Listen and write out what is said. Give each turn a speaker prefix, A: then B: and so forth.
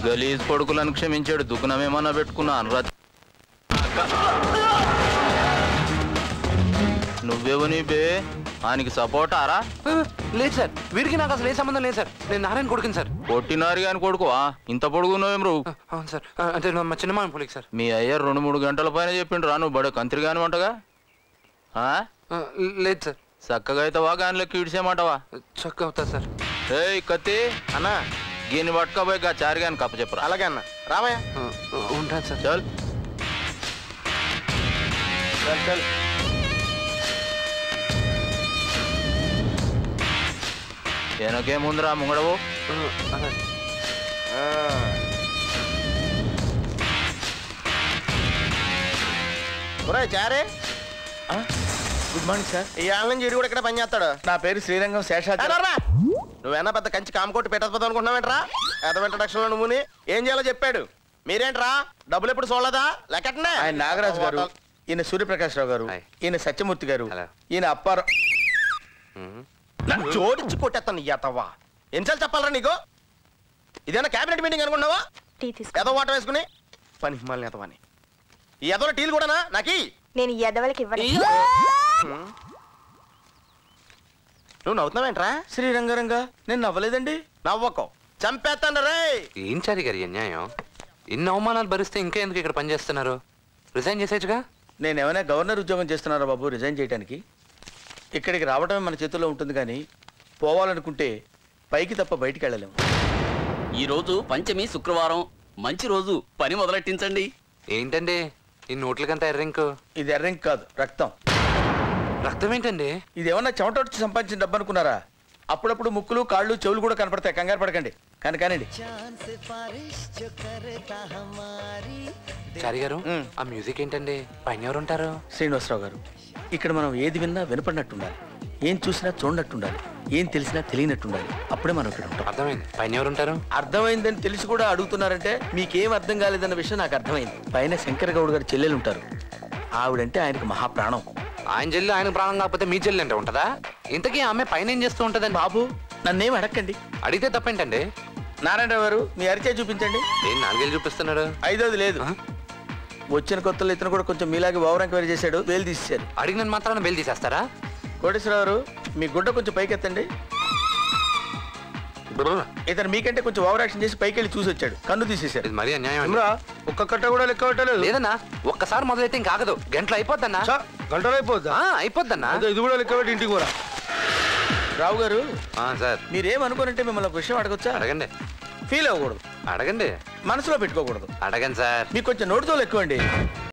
A: గలీజ్ కొడుకులను క్షమించాడు దుఃఖనమేమన్నా పెట్టుకున్నాను రా నువ్వెవని బే ఆయనకి సపోర్ట్ ఆరా
B: ఆ, లేదు సార్ వీరికి నాకు అసలు ఏ సంబంధం లేదు సార్ నేను నారాయణ కొడుకుని సార్
A: కొట్టినారు కానీ కొడుకువా ఇంత పొడుగున్నావేం రు
B: ఆ, అవును సార్ ఆ, అంటే నా- మా చిన్నమామ పోలికి సార్
A: మీ అయ్య రెండు మూడు గంటల పైన చెప్పిండు రా నువ్వు బడే కంత్రి కాని వంటగా ఆ?
B: ఆ, లేదు సార్
A: చక్కగా అవుతావా గానిలో కీడ్చేయమంటావా
B: చక్క అవుతా సార్
A: ఏయ్ కత్తి
C: అన్నా
A: గీని పట్టుకోబోయి గా చారి గాని కప్ప చెప్పరా
C: అలాగే అన్న రామయ్య
B: ఆ, ఆ, ఉంటాను సార్
A: చల్
C: చల్ చల్
A: వెనకేముందిరా ముంగడవు
B: ఆ, అలాగే.
C: ఆ. ఒరేయ్ చారే
D: గుడ్ మార్నింగ్ సార్
C: ఈ ఆళ్ళ నుంచి ఇడు కూడా ఇక్కడ పని చేస్తాడు
D: నా పేరు శ్రీరంగం శేషాద్రి
C: నువ్వేనా పెద్ద కంచి కామకోటి పెట్టకపోతావు అనుకుంటున్నావేంట్రా ఏదో ఇంట్రడక్షన్ లో నువ్వుని ఏం చేయాలో చెప్పాడు మీరేంట్రా డబ్బులు ఎప్పుడు చూడలేదా లెక్కటనే
D: ఆయన నాగరాజు గారు ఈయన సూర్యప్రకాష్ రావు గారు
B: హాయ్.
D: ఈయన సత్యమూర్తి గారు
B: హలో.
D: ఈయన అప్పారావు
B: ఉమ్.
C: నన్ను జోడించి కొట్టేస్తాను ఎతవ్వా ఎన్నిసార్లు చెప్పాలరా నీకు ఇదేనా క్యాబినెట్ మీటింగ్ అనుకున్నావా
E: టీ తీసుకో
C: ఎదో వాటర్ వేసుకుని పని హిమాలని ఎతవని ఈ ఎదవ టీలు కూడానా నాకి
E: నేను ఈ ఎదవలకి ఇవ్వను
C: నువ్వు నవ్వుతున్నావేంట్రా
D: శ్రీరంగరంగా నేను నవ్వలేదండి
C: నవ్వకో చంపేస్తాను రే
B: ఏం చారి గారి అన్యాయం ఇన్ని అవమానాలు భరిస్తే ఇంకా ఎందుకు ఇక్కడ పనిచేస్తున్నారు రిజైన్ చేసేచ్చుగా
D: నేను ఏమైనా గవర్నర్ ఉద్యోగం చేస్తున్నారా బాబు రిజైన్ చేయడానికి ఇక్కడికి రావడమే మన చేతుల్లో ఉంటుంది కానీ పోవాలనుకుంటే పైకి తప్ప బయటికి వెళ్ళలేము
F: ఈ రోజు పంచమి శుక్రవారం మంచి రోజు పని మొదలెట్టించండి
B: ఏంటండి ఈ నోట్లకంత ఎర్రింకు
D: ఇది ఎర్రంకి కాదు రక్తం
B: రక్తం ఏంటండి
D: ఇది ఏమన్నా చెమట వచ్చి సంపాదించిన డబ్బు అనుకున్నారా అప్పుడప్పుడు ముక్కులు కాళ్ళు చెవులు కూడా కనపడతాయి కంగారు పడకండి కానీ కానివ్వండి
B: చారి గారు
D: ఉమ్.
B: ఆ మ్యూజిక్ ఏంటండి పైన ఎవరు ఉంటారు
D: శ్రీనివాసరావు గారు ఇక్కడ మనం ఏది విన్నా వినపడినట్టుండాలి ఏం చూసినా చూడనట్టుండాలి ఏం తెలిసినా తెలియనట్టుండాలి అప్పుడే మనం ఇక్కడ ఉంటాం
B: అర్థమైంది పైన ఎవరు ఉంటారు
D: అర్థమైందని తెలిసి కూడా అడుగుతున్నారంటే మీకేం అర్థం కాలేదన్న విషయం నాకు అర్థమైంది పైన శంకర గౌడ్ గారి చెల్లెలు ఉంటారు ఆవిడంటే ఆయనకు మహాప్రాణం
B: ఆయన చెల్లి ఆయన ప్రాణం కాకపోతే మీ చెల్లి అంటే ఉంటుందా ఇంతకీ ఆమె పైన ఏం చేస్తూ ఉంటుందండి
D: బాబు నన్నేం అడగండి
B: అడిగితే తప్పేంటండి
D: నారాయణరావు గారు మీ అరిచే చూపించండి
B: ఏం నాలుగేళ్ళు చూపిస్తున్నాడు
D: ఐదోది లేదు
B: ఆ?
D: వచ్చిన కొత్తలో ఇతను కూడా కొంచెం మీలాగే ఓవర్ ఎంక్వైరీ చేశాడు వేలు తీసేశారు
B: అడిగిన మాత్రాన బెయిల్ తీసేస్తారా
D: కోటేశ్వరరావు గారు మీ గుడ్డ కొంచెం పైకి ఎత్తండి ఇతను మీకంటే కొంచెం ఓవర్ యాక్షన్ చేసి పైకి వెళ్ళి చూసి వచ్చాడు కన్ను తీసేశాడు
B: ఇది మరీ అన్యాయం అండి.
D: ఒక్క కట్ట కూడా లెక్క పెట్టలేదు
B: లేదన్నా ఒక్కసారి మొదలైతే ఇంకా ఆగదు గంటలు అయిపోద్దన్నా
D: గంటలో అయిపోద్దా
B: ఆ, అయిపోద్దన్నా
D: ఇది కూడా లెక్క పెట్టి ఇంటికి కూడా రావు గారు
B: ఆ, సార్
D: మీరేమనుకోనంటే మిమ్మల్ని ఒక విషయం అడగొచ్చా
B: అడగండి
D: ఫీల్ అవ్వకూడదు
B: అడగండి
D: మనసులో పెట్టుకోకూడదు
B: అడగండి సార్
D: మీకు కొంచెం నోటితో ఎక్కువండి